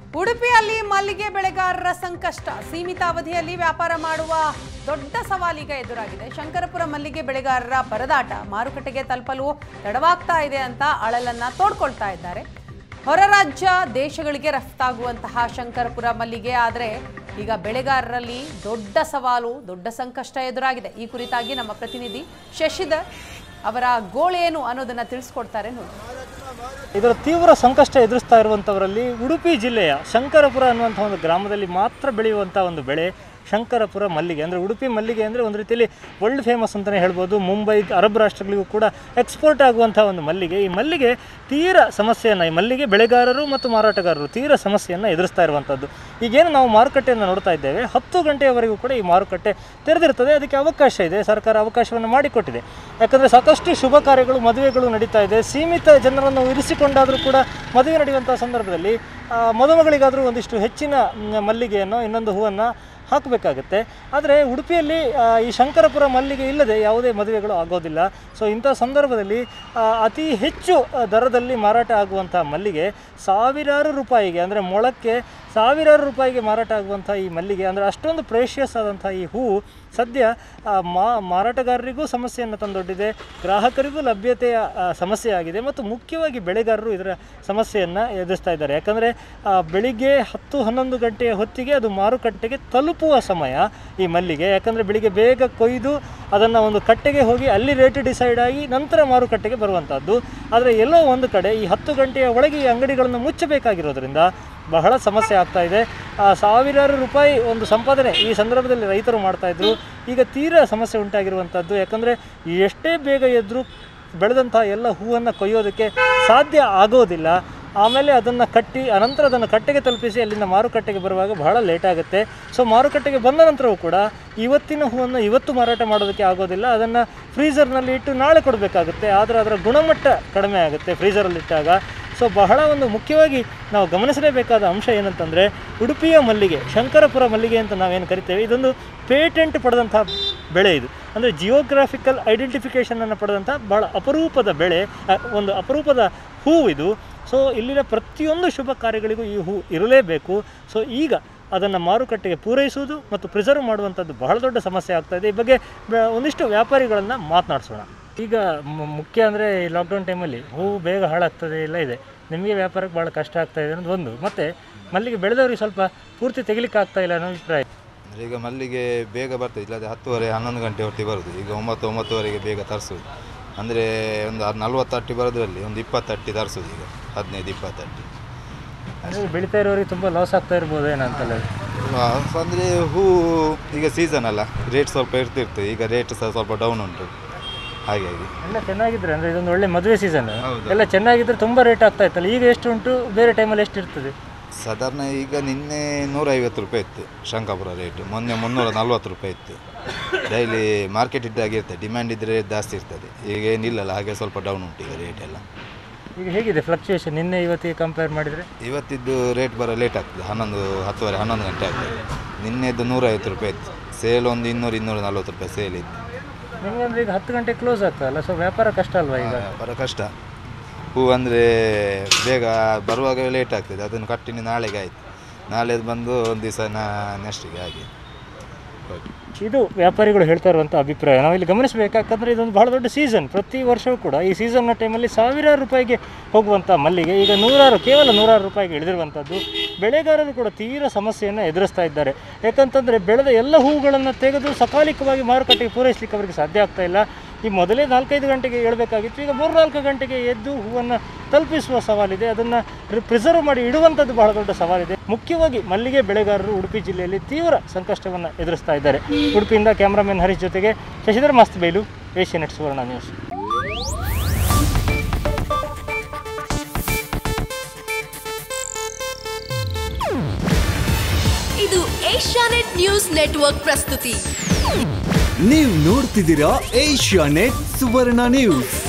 ಉಡುಪಿಯಲ್ಲಿ ಮಲ್ಲಿಗೆ ಬೆಳೆಗಾರರ ಸಂಕಷ್ಟ ಸೀಮಿತ ಅವಧಿಯಲ್ಲಿ ವ್ಯಾಪಾರ ಮಾಡುವ ದೊಡ್ಡ ಸವಾಲೀಗ ಎದುರಾಗಿದೆ ಶಂಕರಪುರ ಮಲ್ಲಿಗೆ ಬೆಳೆಗಾರರ ಪರದಾಟ ಮಾರುಕಟ್ಟೆಗೆ ತಲುಪಲು ತಡವಾಗ್ತಾ ಇದೆ ಅಂತ ಅಳಲನ್ನ ತೋಡ್ಕೊಳ್ತಾ ಇದ್ದಾರೆ ಹೊರ ರಾಜ್ಯ ದೇಶಗಳಿಗೆ ರಫ್ತಾಗುವಂತಹ ಶಂಕರಪುರ ಮಲ್ಲಿಗೆ ಆದರೆ ಈಗ ಬೆಳೆಗಾರರಲ್ಲಿ ದೊಡ್ಡ ಸವಾಲು ದೊಡ್ಡ ಸಂಕಷ್ಟ ಎದುರಾಗಿದೆ ಈ ಕುರಿತಾಗಿ ನಮ್ಮ ಪ್ರತಿನಿಧಿ ಶಶಿಧರ್ ಅವರ ಗೋಳೇನು ಅನ್ನೋದನ್ನ ತಿಳಿಸ್ಕೊಡ್ತಾರೆ ನೋಡಿ ಇದರ ತೀವ್ರ ಸಂಕಷ್ಟ ಎದುರಿಸ್ತಾ ಇರುವಂಥವರಲ್ಲಿ ಉಡುಪಿ ಜಿಲ್ಲೆಯ ಶಂಕರಪುರ ಅನ್ನುವಂಥ ಒಂದು ಗ್ರಾಮದಲ್ಲಿ ಮಾತ್ರ ಬೆಳೆಯುವಂಥ ಒಂದು ಬೆಳೆ ಶಂಕರಪುರ ಮಲ್ಲಿಗೆ ಅಂದರೆ ಉಡುಪಿ ಮಲ್ಲಿಗೆ ಅಂದರೆ ಒಂದು ರೀತಿಯಲ್ಲಿ ವರ್ಲ್ಡ್ ಫೇಮಸ್ ಅಂತಲೇ ಹೇಳ್ಬೋದು ಮುಂಬೈ ಅರಬ್ ರಾಷ್ಟ್ರಗಳಿಗೂ ಕೂಡ ಎಕ್ಸ್ಪೋರ್ಟ್ ಆಗುವಂಥ ಒಂದು ಮಲ್ಲಿಗೆ ಈ ಮಲ್ಲಿಗೆ ತೀರ ಸಮಸ್ಯೆಯನ್ನು ಈ ಮಲ್ಲಿಗೆ ಬೆಳೆಗಾರರು ಮತ್ತು ಮಾರಾಟಗಾರರು ತೀರ ಸಮಸ್ಯೆಯನ್ನು ಎದುರಿಸ್ತಾ ಇರುವಂಥದ್ದು ಈಗೇನು ನಾವು ಮಾರುಕಟ್ಟೆಯನ್ನು ನೋಡ್ತಾ ಇದ್ದೇವೆ ಹತ್ತು ಗಂಟೆಯವರೆಗೂ ಕೂಡ ಈ ಮಾರುಕಟ್ಟೆ ತೆರೆದಿರ್ತದೆ ಅದಕ್ಕೆ ಅವಕಾಶ ಇದೆ ಸರ್ಕಾರ ಅವಕಾಶವನ್ನು ಮಾಡಿಕೊಟ್ಟಿದೆ ಯಾಕಂದರೆ ಸಾಕಷ್ಟು ಶುಭ ಕಾರ್ಯಗಳು ಮದುವೆಗಳು ನಡೀತಾ ಇದೆ ಸೀಮಿತ ಜನರನ್ನು ಇರಿಸಿಕೊಂಡಾದರೂ ಕೂಡ ಮದುವೆ ನಡೆಯುವಂಥ ಸಂದರ್ಭದಲ್ಲಿ ಆ, ಮದುಮಗಳಿಗಾದರೂ ಒಂದಿಷ್ಟು ಹೆಚ್ಚಿನ ಮ್, ಮಲ್ಲಿಗೆಯನ್ನು ಇನ್ನೊಂದು ಹೂವನ್ನು ಹಾಕಬೇಕಾಗುತ್ತೆ ಆದರೆ ಉಡುಪಿಯಲ್ಲಿ ಆ, ಈ ಶಂಕರಪುರ ಮಲ್ಲಿಗೆ ಇಲ್ಲದೆ ಯಾವುದೇ ಮದುವೆಗಳು ಆಗೋದಿಲ್ಲ ಸೊ ಇಂಥ ಸಂದರ್ಭದಲ್ಲಿ ಆ, ಅತಿ ಹೆಚ್ಚು ಆ, ದರದಲ್ಲಿ ಮಾರಾಟ ಆಗುವಂಥ ಮಲ್ಲಿಗೆ ಸಾವಿರಾರು ರೂಪಾಯಿಗೆ ಅಂದರೆ ಮೊಳಕ್ಕೆ ಸಾವಿರಾರು ರೂಪಾಯಿಗೆ ಮಾರಾಟ ಆಗುವಂಥ ಈ ಮಲ್ಲಿಗೆ ಅಂದರೆ ಅಷ್ಟೊಂದು ಪ್ರೇಷಿಯಸ್ ಆದಂಥ ಈ ಹೂವು ಸದ್ಯ ಆ, ಮಾ ಮಾರಾಟಗಾರರಿಗೂ ಸಮಸ್ಯೆಯನ್ನು ತಂದೊಡ್ಡಿದೆ ಗ್ರಾಹಕರಿಗೂ ಲಭ್ಯತೆಯ ಆ, ಸಮಸ್ಯೆ ಆಗಿದೆ ಮತ್ತು ಮುಖ್ಯವಾಗಿ ಬೆಳೆಗಾರರು ಇದರ ಸಮಸ್ಯೆಯನ್ನು ಎದುರಿಸ್ತಾ ಇದ್ದಾರೆ ಯಾಕಂದರೆ ಬೆಳಿಗ್ಗೆ ಹತ್ತು ಹನ್ನೊಂದು ಗಂಟೆಯ ಹೊತ್ತಿಗೆ ಅದು ಮಾರುಕಟ್ಟೆಗೆ ತಲುಪುವ ಸಮಯ ಈ ಮಲ್ಲಿಗೆ ಯಾಕಂದರೆ ಬೆಳಿಗ್ಗೆ ಬೇಗ ಕೊಯ್ದು ಅದನ್ನು ಒಂದು ಕಟ್ಟೆಗೆ ಹೋಗಿ ಅಲ್ಲಿ ರೇಟ್ ಡಿಸೈಡ್ ಆಗಿ ನಂತರ ಮಾರುಕಟ್ಟೆಗೆ ಬರುವಂಥದ್ದು ಆದರೆ ಎಲ್ಲೋ ಒಂದು ಕಡೆ ಈ ಹತ್ತು ಗಂಟೆಯ ಒಳಗೆ ಈ ಅಂಗಡಿಗಳನ್ನು ಮುಚ್ಚಬೇಕಾಗಿರೋದ್ರಿಂದ ಬಹಳ ಸಮಸ್ಯೆ ಆಗ್ತಾ ಇದೆ ಆ, ಸಾವಿರಾರು ರೂಪಾಯಿ ಒಂದು ಸಂಪಾದನೆ ಈ ಸಂದರ್ಭದಲ್ಲಿ ರೈತರು ಮಾಡ್ತಾ ಇದ್ರು ಈಗ ತೀರಾ ಸಮಸ್ಯೆ ಉಂಟಾಗಿರುವಂಥದ್ದು ಯಾಕಂದರೆ ಎಷ್ಟೇ ಬೇಗ ಎದ್ದರೂ ಬೆಳೆದಂಥ ಎಲ್ಲ ಹೂವನ್ನು ಕೊಯ್ಯೋದಕ್ಕೆ ಸಾಧ್ಯ ಆಗೋದಿಲ್ಲ ಆಮೇಲೆ ಅದನ್ನು ಕಟ್ಟಿ ಅನಂತರ ಅದನ್ನು ಕಟ್ಟೆಗೆ ತಲುಪಿಸಿ ಅಲ್ಲಿಂದ ಮಾರುಕಟ್ಟೆಗೆ ಬರುವಾಗ ಬಹಳ ಲೇಟ್ ಆಗುತ್ತೆ ಸೊ ಮಾರುಕಟ್ಟೆಗೆ ಬಂದ ನಂತರವೂ ಕೂಡ ಇವತ್ತಿನ ಹೂವನ್ನು ಇವತ್ತು ಮಾರಾಟ ಮಾಡೋದಕ್ಕೆ ಆಗೋದಿಲ್ಲ ಅದನ್ನು ಫ್ರೀಝರ್ನಲ್ಲಿ ಇಟ್ಟು ನಾಳೆ ಕೊಡಬೇಕಾಗುತ್ತೆ ಆದರೆ ಅದರ ಗುಣಮಟ್ಟ ಕಡಿಮೆ ಆಗುತ್ತೆ ಫ್ರೀಝರಲ್ಲಿ ಇಟ್ಟಾಗ ಸೊ ಬಹಳ ಒಂದು ಮುಖ್ಯವಾಗಿ ನಾವು ಗಮನಿಸಲೇಬೇಕಾದ ಅಂಶ ಏನಂತಂದರೆ ಉಡುಪಿಯ ಮಲ್ಲಿಗೆ ಶಂಕರಪುರ ಮಲ್ಲಿಗೆ ಅಂತ ನಾವೇನು ಕರಿತೇವೆ ಇದೊಂದು ಪೇಟೆಂಟ್ ಪಡೆದಂಥ ಬೆಳೆ ಇದು ಅಂದರೆ ಜಿಯೋಗ್ರಾಫಿಕಲ್ ಐಡೆಂಟಿಫಿಕೇಷನನ್ನು ಪಡೆದಂಥ ಭಾಳ ಅಪರೂಪದ ಬೆಳೆ ಅ, ಒಂದು ಅಪರೂಪದ ಹೂವು ಇದು ಸೊ ಇಲ್ಲಿನ ಪ್ರತಿಯೊಂದು ಶುಭ ಕಾರ್ಯಗಳಿಗೂ ಈ ಹೂ ಇರಲೇಬೇಕು ಸೊ ಈಗ ಅದನ್ನು ಮಾರುಕಟ್ಟೆಗೆ ಪೂರೈಸುವುದು ಮತ್ತು ಪ್ರಿಸರ್ವ್ ಮಾಡುವಂಥದ್ದು ಬಹಳ ದೊಡ್ಡ ಸಮಸ್ಯೆ ಆಗ್ತಾ ಇದೆ ಈ ಬಗ್ಗೆ ಬ- ಒಂದಿಷ್ಟು ವ್ಯಾಪಾರಿಗಳನ್ನು ಮಾತನಾಡಿಸೋಣ ಈಗ ಮು- ಮುಖ್ಯ ಅಂದರೆ ಈ ಲಾಕ್ಡೌನ್ ಟೈಮಲ್ಲಿ ಹೂವು ಬೇಗ ಹಾಳಾಗ್ತದೆ ಎಲ್ಲ ಇದೆ ನಿಮಗೆ ವ್ಯಾಪಾರಕ್ಕೆ ಭಾಳ ಕಷ್ಟ ಆಗ್ತಾ ಇದೆ ಅನ್ನೋದು ಒಂದು ಮತ್ತು ಮಲ್ಲಿಗೆ ಬೆಳೆದವರಿಗೆ ಸ್ವಲ್ಪ ಪೂರ್ತಿ ತೆಗಿಲಿಕ್ಕೆ ಆಗ್ತಾ ಇಲ್ಲ ಅನ್ನೋ ಅಭಿಪ್ರಾಯ ಅಂದ್ರೆ ಈಗ ಮಲ್ಲಿಗೆ ಬೇಗ ಬರ್ತದೆ ಇಲ್ಲದೆ ಹತ್ತುವರೆ ಹನ್ನೊಂದು ಗಂಟೆ ಹೊತ್ತಿಗೆ ಬರೋದು ಈಗ ಒಂಬತ್ತು ಒಂಬತ್ತುವರೆಗೆ ಬೇಗ ತರಿಸೋದು ಅಂದರೆ ಒಂದು ನಲ್ವತ್ತು ಅಟ್ಟಿ ಬರೋದ್ರಲ್ಲಿ ಒಂದು ಇಪ್ಪತ್ತು ಅಟ್ಟಿ ತರಿಸೋದು ಈಗ ಹದಿನೈದು ಇಪ್ಪತ್ತು ಅಟ್ಟಿ ಅಂದರೆ ಬೆಳೀತಾ ಇರೋರಿಗೆ ತುಂಬ ಲಾಸ್ ಆಗ್ತಾ ಇರ್ಬೋದು ಏನಂತಲ್ಲ ಲಾಸ್ ಅಂದರೆ ಹೂ ಈಗ ಸೀಸನ್ ಅಲ್ಲ ರೇಟ್ ಸ್ವಲ್ಪ ಇರ್ತಿರ್ತದೆ ಈಗ ರೇಟ್ ಸಹ ಸ್ವಲ್ಪ ಡೌನ್ ಉಂಟು ಹಾಗಾಗಿ ಎಲ್ಲ ಚೆನ್ನಾಗಿದ್ರೆ ಅಂದರೆ ಇದೊಂದು ಒಳ್ಳೆ ಮದುವೆ ಸೀಸನ್ ಹೌದು. ಎಲ್ಲ ಚೆನ್ನಾಗಿದ್ರೆ ತುಂಬ ರೇಟ್ ಆಗ್ತಾ ಇತ್ತಲ್ಲ ಈಗ ಎಷ್ಟು ಉಂಟು ಬೇರೆ ಟೈಮಲ್ಲಿ ಎಷ್ಟು ಇರ್ತದೆ ಸಾಧಾರಣ ಈಗ ನಿನ್ನೆ ನೂರೈವತ್ತು ರೂಪಾಯಿ ಇತ್ತು ಶಂಕಾಪುರ ರೇಟು ಮೊನ್ನೆ ಮುನ್ನೂರ ನಲ್ವತ್ತು ರೂಪಾಯಿ ಇತ್ತು ಡೈಲಿ ಮಾರ್ಕೆಟ್ ಇದ್ದಾಗೆ ಇರ್ತದೆ ಡಿಮ್ಯಾಂಡ್ ಇದ್ದರೆ ಜಾಸ್ತಿ ಇರ್ತದೆ ಈಗ ಏನಿಲ್ಲಲ್ಲ ಹಾಗೆ ಸ್ವಲ್ಪ ಡೌನ್ ಉಂಟು ಈಗ ರೇಟ್ ಎಲ್ಲ ಈಗ ಹೇಗಿದೆ ಫ್ಲಕ್ಚುಯೇಷನ್ ನಿನ್ನೆ ಇವತ್ತಿಗೆ ಕಂಪೇರ್ ಮಾಡಿದರೆ ಇವತ್ತಿದ್ದು ರೇಟ್ ಬರೋ ಲೇಟ್ ಆಗ್ತದೆ ಹನ್ನೊಂದು ಹತ್ತುವರೆ ಹನ್ನೊಂದು ಗಂಟೆ ಆಗ್ತದೆ ನಿನ್ನೆದ್ದು ನೂರೈವತ್ತು ರೂಪಾಯಿ ಇತ್ತು ಸೇಲ್ ಒಂದು ಇನ್ನೂರು ಇನ್ನೂರ ನಲ್ವತ್ತು ರೂಪಾಯಿ ಸೇಲ್ ಇತ್ತು ನಿಮಗೆ ಅಂದರೆ ಈಗ ಹತ್ತು ಗಂಟೆ ಕ್ಲೋಸ್ ಆಗ್ತದಲ್ಲ ಸೊ ವ್ಯಾಪಾರ ಕಷ್ಟ ಅಲ್ವಾ ಈಗ ವ್ಯಾಪಾರ ಕಷ್ಟ ಹೂ ಅಂದರೆ ಬೇಗ ಬರುವಾಗ ಲೇಟ್ ಆಗ್ತದೆ ಅದನ್ನು ಕಟ್ಟಿನಿ ನಾಳೆಗೆ ಆಯಿತು ನಾಳೆ ಬಂದು ಒಂದು ದಿವಸ ನಾ ನೆಕ್ಸ್ಟಿಗೆ ಹಾಗೆ ಓಕೆ ಇದು ವ್ಯಾಪಾರಿಗಳು ಹೇಳ್ತಾ ಇರುವಂಥ ಅಭಿಪ್ರಾಯ ನಾವು ಇಲ್ಲಿ ಗಮನಿಸಬೇಕಾಕಂದ್ರೆ ಇದೊಂದು ಬಹಳ ದೊಡ್ಡ ಸೀಸನ್ ಪ್ರತಿ ವರ್ಷವೂ ಕೂಡ ಈ ಸೀಸನ್ನ ಟೈಮಲ್ಲಿ ಸಾವಿರಾರು ರೂಪಾಯಿಗೆ ಹೋಗುವಂಥ ಮಲ್ಲಿಗೆ ಈಗ ನೂರಾರು ಕೇವಲ ನೂರಾರು ರೂಪಾಯಿಗೆ ಇಳಿದಿರುವಂಥದ್ದು ಬೆಳೆಗಾರರು ಕೂಡ ತೀರ ಸಮಸ್ಯೆಯನ್ನು ಎದುರಿಸ್ತಾ ಇದ್ದಾರೆ ಯಾಕಂತಂದರೆ ಬೆಳೆದ ಎಲ್ಲ ಹೂಗಳನ್ನು ತೆಗೆದು ಸಕಾಲಿಕವಾಗಿ ಮಾರುಕಟ್ಟೆಗೆ ಪೂರೈಸಲಿಕ್ಕೆ ಅವರಿಗೆ ಸಾಧ್ಯ ಆಗ್ತಾ ಇಲ್ಲ ಈ ಮೊದಲೇ ನಾಲ್ಕೈದು ಗಂಟೆಗೆ ಏಳಬೇಕಾಗಿತ್ತು ಈಗ ಮೂರ್ನಾಲ್ಕು ಗಂಟೆಗೆ ಎದ್ದು ಹೂವನ್ನು ತಲುಪಿಸುವ ಸವಾಲಿದೆ ಅದನ್ನು ಪ್ರಿಸರ್ವ್ ಮಾಡಿ ಇಡುವಂಥದ್ದು ಬಹಳ ದೊಡ್ಡ ಸವಾಲಿದೆ ಮುಖ್ಯವಾಗಿ ಮಲ್ಲಿಗೆ ಬೆಳೆಗಾರರು ಉಡುಪಿ ಜಿಲ್ಲೆಯಲ್ಲಿ ತೀವ್ರ ಸಂಕಷ್ಟವನ್ನು ಎದುರಿಸ್ತಾ ಇದ್ದಾರೆ ಉಡುಪಿಯಿಂದ ಕ್ಯಾಮ್ರಾಮನ್ ಹರೀಶ್ ಜೊತೆಗೆ ಶಶಿಧರ್ ಮಸ್ತ್ ಬೈಲು ಏಷ್ಯಾನೆಟ್ ಸುವರ್ಣ ನ್ಯೂಸ್ ಇದು ಏಷ್ಯಾನೆಟ್ ನ್ಯೂಸ್ ನೆಟ್ವರ್ಕ್ ಪ್ರಸ್ತುತಿ ನೀವು ನೋಡ್ತಿದ್ದೀರಾ ಏಷ್ಯಾ ನೆಟ್ ಸುವರ್ಣ ನ್ಯೂಸ್